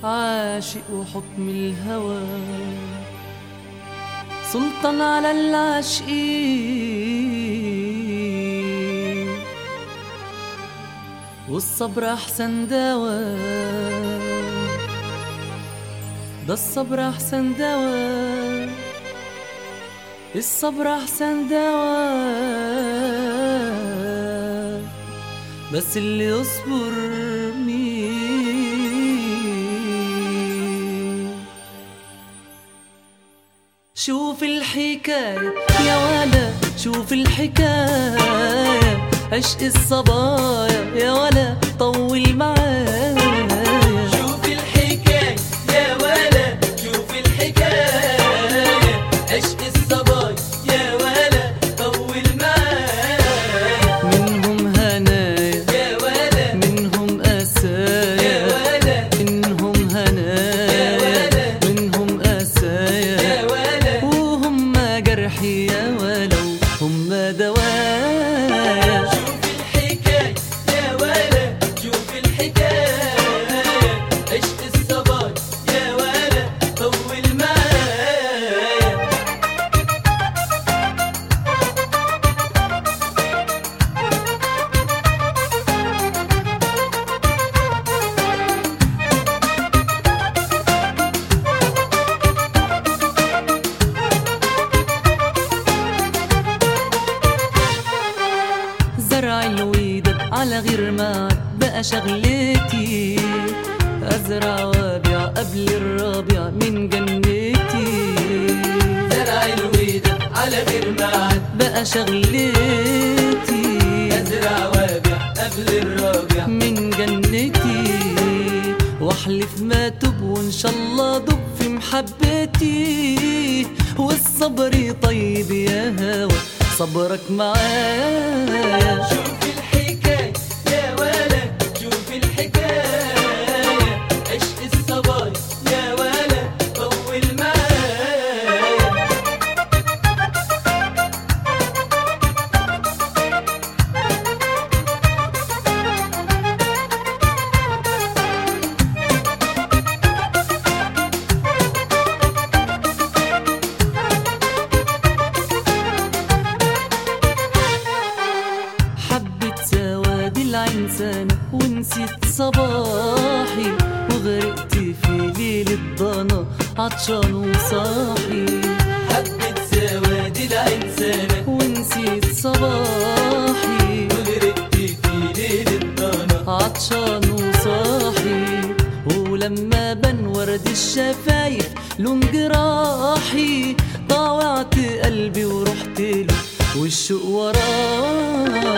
عاشق وحكم الهوى سلطان على العاشقين والصبر أحسن دواء ده الصبر أحسن دواء الصبر أحسن دواء بس اللي يصبر مين شوف الحكاية يا ولا شوف الحكاية عشق الصبايا يا ولا طول معايا شوف الحكاية يا ولا شوف الحكاية عشق الصبايا يا ولا طول معايا منهم هنايا يا ولا منهم يا أسايا ولا منهم هنايا منهم أسايا يا ولا وهم جرحي يا ولو هم دوايا شوف الحكاية يا ولا شوف الحكاية عشق الصبايا يا ولا طول معايا زرع الويدة على غير ما بقى شغلتي أزرع وابيع قبل الربيع من جنتي زرع الويدة على غير معاد بقى شغلتي أزرع وابيع قبل الربيع من جنتي واحلف ما تب وان شاء الله دب في محبتي والصبر طيب يا هوى صبرك معايا شوف الحكاية يا ولا شوف الحكاية عشق الصبايا يا ولا طول معايا حبة سواد العنسانة ونسيت صباحي وغرقت في ليل الضنا عطشان وصاحي حبة سواد العنسانة ونسيت صباحي وغرقت في ليل الضنا عطشان وصاحي ولما بن ورد الشفايف لون جراحي طاوعت قلبي ورحت له والشوق وراه